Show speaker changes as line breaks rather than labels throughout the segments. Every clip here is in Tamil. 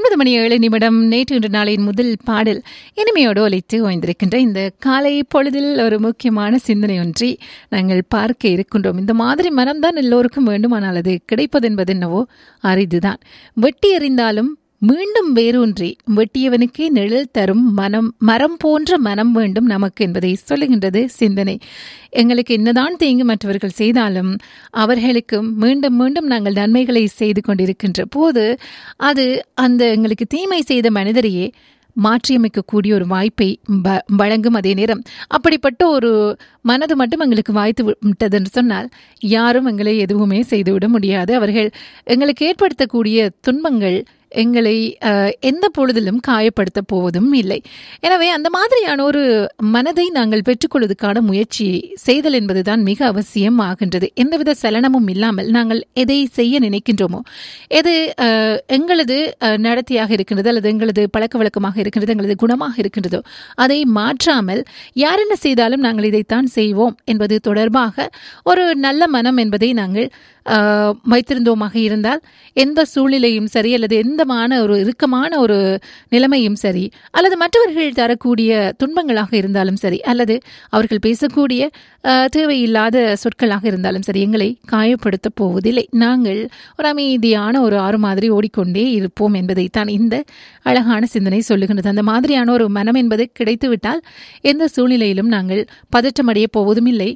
ஒன்பது மணி ஏழு நிமிடம் நேற்று இன்று நாளின் முதல் பாடல் இனிமையோடு ஒலித்து ஓய்ந்திருக்கின்ற இந்த காலை பொழுதில் ஒரு முக்கியமான சிந்தனை ஒன்றை நாங்கள் பார்க்க இருக்கின்றோம் இந்த மாதிரி மனம்தான் எல்லோருக்கும் வேண்டுமானால் அது கிடைப்பது என்பது என்னவோ அரிதுதான் வெட்டி எறிந்தாலும் மீண்டும் வேரூன்றி வெட்டியவனுக்கே நிழல் தரும் மனம் மரம் போன்ற மனம் வேண்டும் நமக்கு என்பதை சொல்லுகின்றது சிந்தனை எங்களுக்கு என்னதான் தீங்கு மற்றவர்கள் செய்தாலும் அவர்களுக்கு மீண்டும் மீண்டும் நாங்கள் நன்மைகளை செய்து கொண்டிருக்கின்ற போது அது அந்த எங்களுக்கு தீமை செய்த மனிதரையே மாற்றியமைக்கக்கூடிய ஒரு வாய்ப்பை வ- வழங்கும் அதே நேரம் அப்படிப்பட்ட ஒரு மனது மட்டும் எங்களுக்கு வாய்த்து விட்டது என்று சொன்னால் யாரும் எங்களை எதுவுமே செய்துவிட முடியாது அவர்கள் எங்களுக்கு ஏற்படுத்தக்கூடிய துன்பங்கள் எங்களை அஹ், எந்த பொழுதிலும் காயப்படுத்த போவதும் இல்லை எனவே அந்த மாதிரியான ஒரு மனதை நாங்கள் பெற்றுக்கொள்வதற்கான முயற்சி செய்தல் என்பதுதான் மிக அவசியம் ஆகின்றது எந்தவித சலனமும் இல்லாமல் நாங்கள் எதை செய்ய நினைக்கின்றோமோ எது அஹ், எங்களது அஹ், நடத்தையாக இருக்கின்றது அல்லது எங்களது பழக்க வழக்கமாக இருக்கின்றது எங்களது குணமாக இருக்கின்றதோ அதை மாற்றாமல் யார் என்ன செய்தாலும் நாங்கள் இதைத்தான் செய்வோம் என்பது தொடர்பாக ஒரு நல்ல மனம் என்பதை நாங்கள் ஆஹ், வைத்திருந்தோமாக இருந்தால் எந்த சூழ்நிலையும் சரி அல்லது எந்தமான ஒரு இறுக்கமான ஒரு நிலைமையும் சரி அல்லது மற்றவர்கள் தரக்கூடிய துன்பங்களாக இருந்தாலும் சரி அல்லது அவர்கள் பேசக்கூடிய ஆஹ், தேவையில்லாத சொற்களாக இருந்தாலும் சரி எங்களை காயப்படுத்த போவதில்லை நாங்கள் ஒரு அமைதியான ஒரு ஆறு மாதிரி ஓடிக்கொண்டே இருப்போம் என்பதைத்தான் இந்த அழகான சிந்தனை சொல்லுகின்றது அந்த மாதிரியான ஒரு மனம் என்பது கிடைத்துவிட்டால் எந்த சூழ்நிலையிலும் நாங்கள் பதற்றமடைய போவதும் இல்லை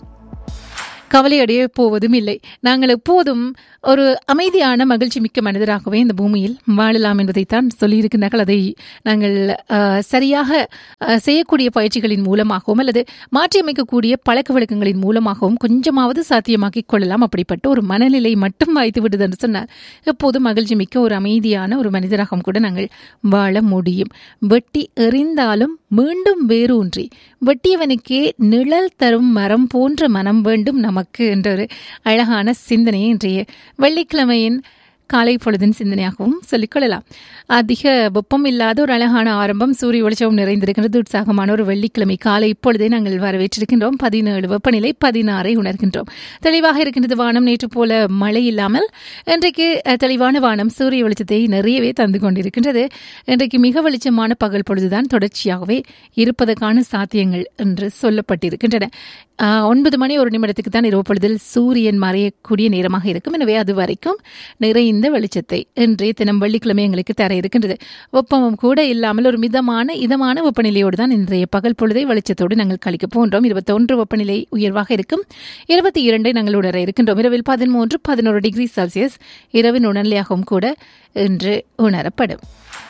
கவலையடைய போவதும் இல்லை நாங்கள் எப்போதும் ஒரு அமைதியான மகிழ்ச்சி மிக்க மனிதராகவே இந்த பூமியில் வாழலாம் என்பதைத்தான் சொல்லியிருக்கிறார்கள் அதை நாங்கள் அஹ், சரியாக அஹ், செய்யக்கூடிய பயிற்சிகளின் மூலமாகவும் அல்லது மாற்றியமைக்கக்கூடிய பழக்க வழக்கங்களின் மூலமாகவும் கொஞ்சமாவது சாத்தியமாக்கிக் கொள்ளலாம் அப்படிப்பட்ட ஒரு மனநிலை மட்டும் வாய்த்து விடுது என்று சொன்னால் எப்போதும் மகிழ்ச்சி மிக்க ஒரு அமைதியான ஒரு மனிதராகவும் கூட நாங்கள் வாழ முடியும் வெட்டி எறிந்தாலும் மீண்டும் வேரூன்றி வெட்டியவனுக்கே நிழல் தரும் மரம் போன்ற மனம் வேண்டும் நமக்கு என்ற ஒரு அழகான சிந்தனையை இன்றைய வெள்ளிக்கிழமையின் காலை பொழுதின் சிந்தனையாகவும் சொல்லிக்கொள்ளலாம் அதிக வெப்பம் இல்லாத ஒரு அழகான ஆரம்பம் சூரிய வெளிச்சம் நிறைந்திருக்கிறது உற்சாகமான ஒரு வெள்ளிக்கிழமை காலை இப்பொழுதே நாங்கள் வரவேற்றிருக்கின்றோம் பதினேழு வெப்பநிலை பதினாறை உணர்கின்றோம் தெளிவாக இருக்கின்றது வானம் நேற்று போல மழை இல்லாமல் இன்றைக்கு அஹ், தெளிவான வானம் சூரிய வெளிச்சத்தை நிறையவே தந்து கொண்டிருக்கின்றது இன்றைக்கு மிக வெளிச்சமான பகல் பொழுதுதான் தொடர்ச்சியாகவே இருப்பதற்கான சாத்தியங்கள் என்று சொல்லப்பட்டிருக்கின்றன ஆஹ், ஒன்பது மணி ஒரு நிமிடத்துக்கு தான் இரவு பொழுதில் சூரியன் மறையக்கூடிய நேரமாக இருக்கும் எனவே அது வரைக்கும் நிறைந்த வெளிச்சத்தை இன்றைய தினம் வெள்ளிக்கிழமை எங்களுக்கு தர இருக்கின்றது வெப்பமும் கூட இல்லாமல் ஒரு மிதமான இதமான வெப்பநிலையோடு தான் இன்றைய பகல் பொழுதை வெளிச்சத்தோடு நாங்கள் கழிக்க போன்றோம் இருபத்தொன்று வெப்பநிலை உயர்வாக இருக்கும் இருபத்தி இரண்டை நாங்கள் உணர இருக்கின்றோம் இரவில் பதிமூன்று பதினோரு டிகிரி செல்சியஸ் இரவின் உணர்நிலையாகவும் கூட இன்று உணரப்படும்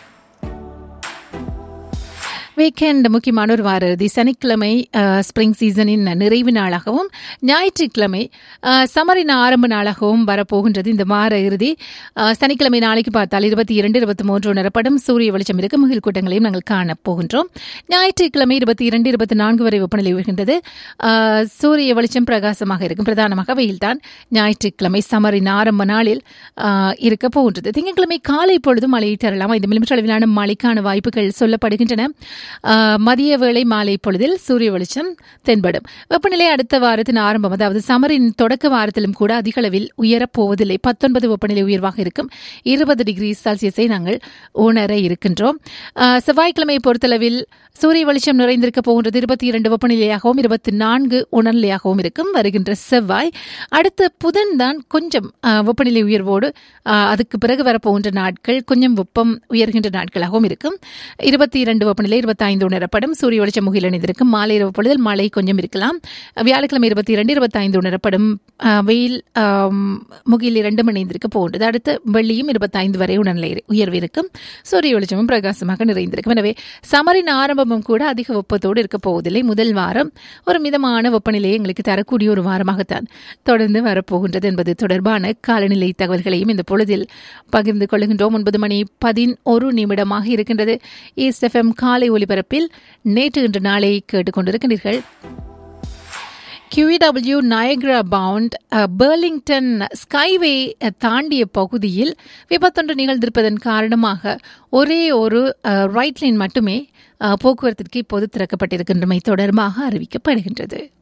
வீக்கெண்ட் முக்கியமான ஒரு வார இறுதி சனிக்கிழமை அஹ், ஸ்ப்ரிங் சீசனின் நிறைவு நாளாகவும் ஞாயிற்றுக்கிழமை அஹ், சம்மரின் ஆரம்ப நாளாகவும் வரப்போகின்றது இந்த வார இறுதி அஹ், சனிக்கிழமை நாளைக்கு பார்த்தால் இருபத்தி இரண்டு இருபத்தி மூன்று உணரப்படும் சூரிய வெளிச்சம் இருக்கும் முகில் கூட்டங்களையும் நாங்கள் காணப் போகின்றோம் ஞாயிற்றுக்கிழமை இருபத்தி இரண்டு இருபத்தி நான்கு வரை வெப்பநிலை வருகின்றது அஹ், சூரிய வெளிச்சம் பிரகாசமாக இருக்கும் பிரதானமாக வெயில்தான் ஞாயிற்றுக்கிழமை சம்மரின் ஆரம்ப நாளில் அஹ், இருக்க போகின்றது திங்கட்கிழமை காலை பொழுது மழையை தரலாம் ஐந்து மில்லிமீட்டர் அளவிலான மழைக்கான வாய்ப்புகள் சொல்லப்படுகின்றன ஆஹ், மதிய வேளை மாலை பொழுதில் சூரிய வெளிச்சம் தென்படும் வெப்பநிலை அடுத்த வாரத்தின் ஆரம்பம் அதாவது சமரின் தொடக்க வாரத்திலும் கூட அதிக அளவில் உயரப் போவதில்லை பத்தொன்பது வெப்பநிலை உயர்வாக இருக்கும் இருபது டிகிரி செல்சியஸை நாங்கள் உணர இருக்கின்றோம் ஆஹ், செவ்வாய்க்கிழமையை பொறுத்தளவில் சூரிய வெளிச்சம் நிறைந்திருக்க போகின்றது இருபத்தி இரண்டு வெப்பநிலையாகவும் இருபத்தி நான்கு உணர்நிலையாகவும் இருக்கும் வருகின்ற செவ்வாய் அடுத்த புதன் தான் கொஞ்சம் ஆஹ், வெப்பநிலை உயர்வோடு ஆஹ், அதுக்கு பிறகு வரப்போகின்ற நாட்கள் கொஞ்சம் வெப்பம் உயர்கின்ற நாட்களாகவும் இருக்கும் இருபத்தி இரண்டு வெப்பநிலை இருபத்தி ஐந்து உணரப்படும் சூரிய வெளிச்சம் முகில் அணிந்திருக்கும் மாலை இரவு பொழுதில் மழை கொஞ்சம் இருக்கலாம் வியாழக்கிழமை இருபத்தி இரண்டு இருபத்தி ஐந்து உணரப்படும் ஆஹ், வெயில் ஆம், முகில் இரண்டும் இணைந்திருக்க போகின்றது அடுத்து வெள்ளியும் இருபத்தி ஐந்து வரை உணர்நிலை உயர்வு இருக்கும் சூரிய வெளிச்சமும் பிரகாசமாக நிறைந்திருக்கும் எனவே சமரின் ஆரம்பமும் கூட அதிக வெப்பத்தோடு இருக்க போவதில்லை முதல் வாரம் ஒரு மிதமான வெப்பநிலையை எங்களுக்கு தரக்கூடிய ஒரு வாரமாகத்தான் தொடர்ந்து வரப்போகின்றது என்பது தொடர்பான காலநிலை தகவல்களையும் இந்த பொழுதில் பகிர்ந்து கொள்கின்றோம் ஒன்பது மணி பதினொரு நிமிடமாக இருக்கின்றது ஈஸ்ட் எஃப்எம் காலை ஒலிபரப்பில் நேற்று இன்று நாளை கேட்டுக்கொண்டிருக்கின்றீர்கள் QEW Niagara bound Burlington Skyway தாண்டிய பகுதியில் விபத்தொன்று நிகழ்ந்திருப்பதன் காரணமாக ஒரே ஒரு ரைட் லைன் மட்டுமே அஹ், போக்குவரத்திற்கு இப்போது திறக்கப்பட்டிருக்கின்றமை தொடர்பாக அறிவிக்கப்படுகின்றது